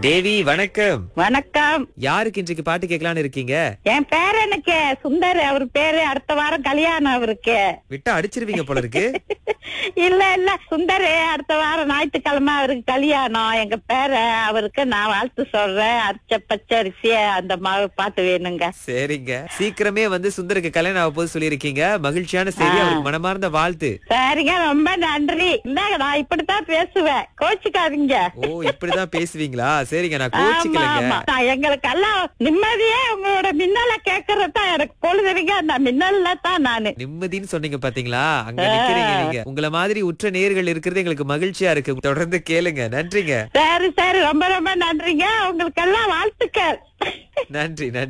தேவி வணக்கம் வணக்கம் யாருக்கு இன்றைக்கு பாட்டு கேட்கலான்னு இருக்கீங்க என் பேரனுக்கு சுந்தர் அவர் பேரு அடுத்த வாரம் கல்யாணம் அவருக்கு விட்டா அடிச்சிருவீங்க போல இருக்கு இல்ல இல்ல சுந்தர் அடுத்த வாரம் ஞாயிற்றுக்கிழமை அவருக்கு கல்யாணம் எங்க பேர அவருக்கு நான் வாழ்த்து சொல்றேன் அரிச்ச பச்சரிசிய அந்த மா- பாட்டு வேணுங்க சரிங்க சீக்கிரமே வந்து சுந்தருக்கு கல்யாணம் ஆக போது சொல்லியிருக்கீங்க மகிழ்ச்சியான செய்தி அவருக்கு மனமார்ந்த வாழ்த்து சரிங்க ரொம்ப நன்றி இல்லங்க நான் இப்படித்தான் பேசுவேன் கோச்சுக்காதீங்க ஓ இப்படிதான் பேசுவீங்களா சரிங்க நான் ஆமா கோச்சிக்கலங்க ஆமா நான் எங்களுக்கெல்லாம் நிம்மதியே உங்களோட மின்னல கேக்குறது தான் எனக்கு பொழுதுங்க அந்த மின்னல்ல தான் நானு நிம்மதின்னு சொன்னீங்க பாத்தீங்களா அங்க நிக்கிறீங்க நீங்க உங்கள மாதிரி உற்ற நேர்கள் இருக்கிறது எங்களுக்கு மகிழ்ச்சியா இருக்கு தொடர்ந்து கேளுங்க நன்றிங்க சரி சரி ரொம்ப ரொம்ப நன்றிங்க உங்களுக்கு எல்லாம் வாழ்த்துக்கள் நன்றி நன்றி